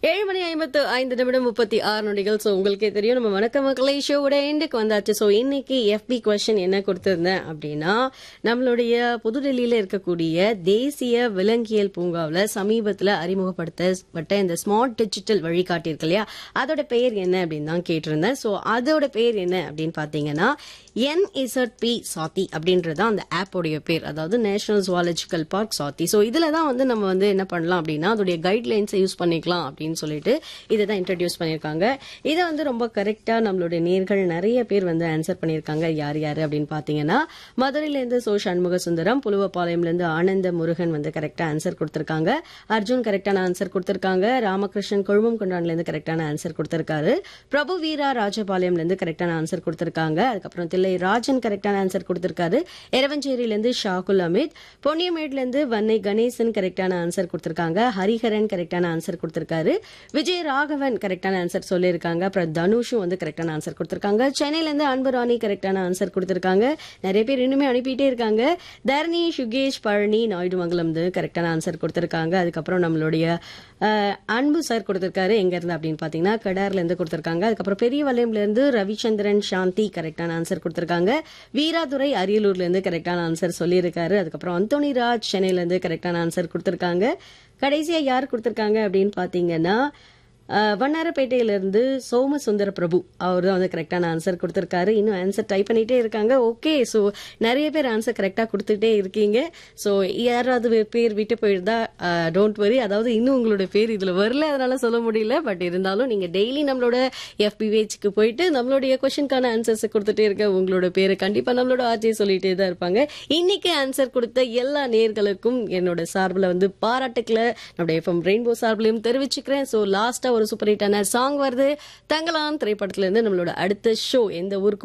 ஏழு மணி ஐம்பத்து ஐந்து நிமிடம் முப்பத்தி ஆறு நொடிகள் ஸோ உங்களுக்கே தெரியும் நம்ம வணக்க மக்களை ஷோவோட எண்டுக்கு வந்தாச்சு ஸோ இன்னைக்கு எஃபி கொஸ்டின் என்ன கொடுத்திருந்தேன் அப்படின்னா நம்மளுடைய புதுடெல்லியில இருக்கக்கூடிய தேசிய விலங்கியல் பூங்காவில் சமீபத்தில் அறிமுகப்படுத்தப்பட்ட இந்த ஸ்மார்ட் டிஜிட்டல் வழிகாட்டி இருக்கு இல்லையா அதோட பெயர் என்ன அப்படின்னு தான் கேட்டிருந்தேன் ஸோ அதோட பேர் என்ன அப்படின்னு பார்த்தீங்கன்னா என்இசட் சாத்தி அப்படின்றது அந்த ஆப்போடைய பேர் அதாவது நேஷனல் ஜுவாலஜிக்கல் பார்க் சாத்தி ஸோ இதில் தான் வந்து நம்ம வந்து என்ன பண்ணலாம் அப்படின்னா அதோடைய கைட்லைன்ஸை யூஸ் பண்ணிக்கலாம் அப்படின்னு சொல்லிட்டு இதை தான் இன்ட்ரடியூஸ் பண்ணியிருக்காங்க இதை வந்து ரொம்ப கரெக்டாக நம்மளுடைய நேர்கள் நிறைய பேர் வந்து ஆன்சர் பண்ணியிருக்காங்க யார் யார் அப்படின்னு பார்த்தீங்கன்னா மதுரையிலேருந்து சோ சண்முக சுந்தரம் புலுவப்பாளையம்லேருந்து ஆனந்த முருகன் வந்து கரெக்டாக ஆன்சர் கொடுத்துருக்காங்க அர்ஜுன் கரெக்டான ஆன்சர் கொடுத்துருக்காங்க ராமகிருஷ்ணன் கொழுமம் கொண்டான்லேருந்து கரெக்டான ஆன்சர் கொடுத்துருக்காரு பிரபு வீரா ராஜபாளையம்லேருந்து கரெக்டான ஆன்சர் கொடுத்துருக்காங்க அதுக்கப்புறம் தில்லை ராஜன் கரெக்டான ஆன்சர் கொடுத்துருக்காரு எரவஞ்சேரியிலேருந்து ஷாகுல் அமித் பொன்னியமேட்லேருந்து வன்னை கணேசன் கரெக்டான ஆன்சர் கொடுத்துருக்காங்க ஹரிஹரன் கரெக்டான ஆன்சர் கொடுத்துருக்காரு விஜய் ராகவன் கரெக்டான ஆன்சர் சொல்லியிருக்காங்க அப்புறம் தனுஷும் வந்து கரெக்டான ஆன்சர் கொடுத்துருக்காங்க சென்னையிலேருந்து அன்புராணி கரெக்டான ஆன்சர் கொடுத்துருக்காங்க நிறைய பேர் இன்னுமே அனுப்பிட்டே இருக்காங்க தரணி சுகேஷ் பழனி நாயுடுமங்கலம் வந்து கரெக்டான ஆன்சர் கொடுத்துருக்காங்க அதுக்கப்புறம் நம்மளுடைய அஹ், அன்பு சார் கொடுத்துருக்காரு எங்க இருந்து அப்படின்னு பார்த்தீங்கன்னா கடார்ல இருந்து கொடுத்துருக்காங்க அதுக்கப்புறம் பெரிய வளையம்ல இருந்து ரவிச்சந்திரன் சாந்தி கரெக்டான ஆன்சர் கொடுத்துருக்காங்க வீராதுரை அரியலூர்ல இருந்து கரெக்டான ஆன்சர் சொல்லியிருக்காரு அதுக்கப்புறம் அந்தோனி ராஜ் சென்னையில இருந்து கரெக்டான ஆன்சர் கொடுத்துருக்காங்க கடைசியா யார் கொடுத்துருக்காங்க அப்படின்னு பார்த்தீங்கன்னா அஹ், வண்ணாரப்பேட்டையிலிருந்து சோமசுந்தர பிரபு அவர் தான் வந்து கரெக்டான ஆன்சர் கொடுத்துருக்காரு இன்னும் ஆன்சர் டைப் பண்ணிட்டே இருக்காங்க ஓகே ஸோ நிறைய பேர் ஆன்சர் கரெக்டாக கொடுத்துட்டே இருக்கீங்க ஸோ யாராவது பேர் விட்டு போயிருந்தா டோன்ட் வரி அதாவது இன்னும் உங்களோட பேர் இதில் வரல அதனால சொல்ல முடியல பட் இருந்தாலும் நீங்கள் டெய்லி நம்மளோட எஃபி பேஜ்க்கு போயிட்டு நம்மளுடைய கொஷனுக்கான ஆன்சர்ஸ் கொடுத்துட்டே இருக்க உங்களோட பேரை கண்டிப்பாக நம்மளோட ஆட்சியை சொல்லிட்டே தான் இருப்பாங்க இன்னைக்கு ஆன்சர் கொடுத்த எல்லா நேர்களுக்கும் என்னோட சார்பில் வந்து பாராட்டுக்களை நம்முடைய எஃப்எம் ரெயின்போ சார்பிலையும் தெரிவிச்சுக்கிறேன் ஸோ லாஸ்ட்டாக ஒரு சூப்பர் ஹிட்டான சாங் வருது தங்கலான் திரைப்படத்துல இருந்து நம்மளோட அடுத்த ஷோ எந்த ஊருக்கு